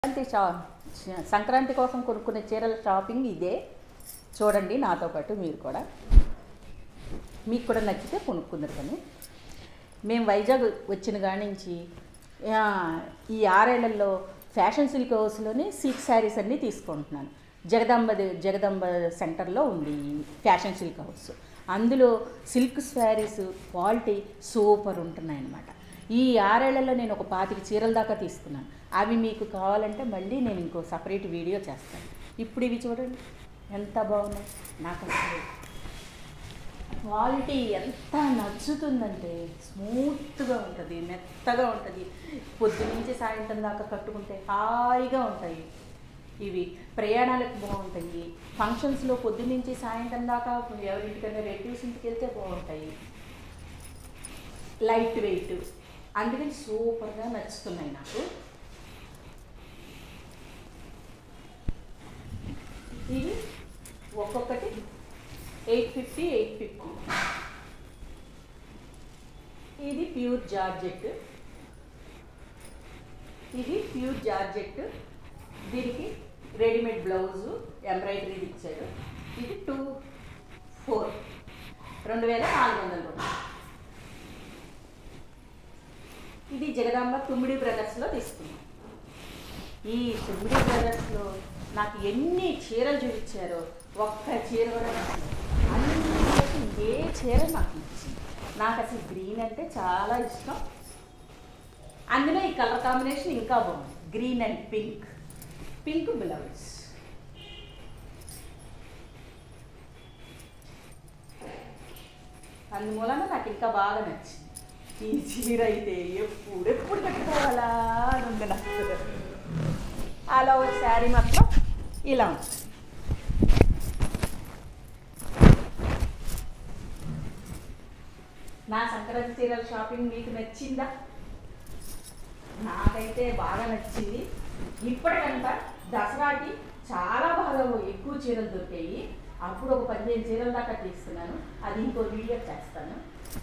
సంక్రాంతి షా సంక్రాంతి కోసం కొనుక్కునే చీరల షాపింగ్ ఇదే చూడండి నాతో పాటు మీరు కూడా మీకు కూడా నచ్చితే కొనుక్కుందరు కానీ మేము వైజాగ్ వచ్చిన కాడి నుంచి ఆ, ఈ ఆరేళ్లలో ఫ్యాషన్ సిల్క్ హౌస్లోనే సిల్క్ శారీస్ అన్నీ తీసుకుంటున్నాను జగదాంబ ది- జగదాంబ సెంటర్లో ఉంది ఈ ఫ్యాషన్ సిల్క్ హౌస్ అందులో సిల్క్ శారీస్ క్వాలిటీ సూపర్ ఉంటున్నాయి అన్నమాట ఈ ఆరేళ్లలో నేను ఒక పాతిక చీరల దాకా తీసుకున్నాను అవి మీకు కావాలంటే మళ్ళీ నేను ఇంకో సపరేట్ వీడియో చేస్తాను ఇప్పుడు ఇవి చూడండి ఎంత బాగున్నాయి నాకు అసలు క్వాలిటీ ఎంత నచ్చుతుందంటే స్మూత్గా ఉంటుంది మెత్తగా ఉంటుంది పొద్దు నుంచి సాయంత్రం దాకా కట్టుకుంటే హాయిగా ఉంటాయి ఇవి ప్రయాణాలకు బాగుంటాయి ఫంక్షన్స్లో పొద్దు నుంచి సాయంత్రం దాకా ఎవరింటికైనా రిలేటివ్స్ ఇంటికి వెళ్తే బాగుంటాయి లైట్ వెయిట్ అందుకని సూపర్గా నచ్చుతున్నాయి నాకు ఇది ఒక్కొక్కటి ఎయిట్ ఫిఫ్టీ ఎయిట్ ఫిఫ్టీ ఇది ప్యూర్ జార్జెట్ ఇది ప్యూర్ జార్జెట్ దీనికి రెడీమేడ్ బ్లౌజు ఎంబ్రాయిడరీ ఇచ్చారు ఇది టూ ఫోర్ రెండు వేల నాలుగు వందల రూపాయలు ఇది జగదాంబ తుమ్మిడి బ్రదర్స్లో తీసుకున్నాం ఈ తుమ్మిడి బ్రదర్స్లో నాకు ఎన్ని చీరలు చూపించారో ఒక్క చీర కూడా నచ్చలేదు అన్నిటికీ ఏ చీర నాకు నచ్చింది నాకు అసలు గ్రీన్ అంటే చాలా ఇష్టం అందులో ఈ కలర్ కాంబినేషన్ ఇంకా బాగుంది green and pink pink blouse అందుమూలన నాకు ఇంకా బాగా నచ్చింది ఈ చీర అయితే ఎప్పుడు ఎప్పుడు కట్టుకోవాలా అని ఉంది నాకు అలా ఒక శారీ మాత్రం ఇలా ఉంటుంది నా సంక్రాంతి చీరల షాపింగ్ మీకు నచ్చిందా నాకైతే బాగా నచ్చింది ఇప్పటికంట దసరాకి చాలా బాగా ఎక్కువ చీరలు దొరికాయి అప్పుడు ఒక పదిహేను చీరల దాకా తీస్తున్నాను అది ఇంకో వీడియో చేస్తాను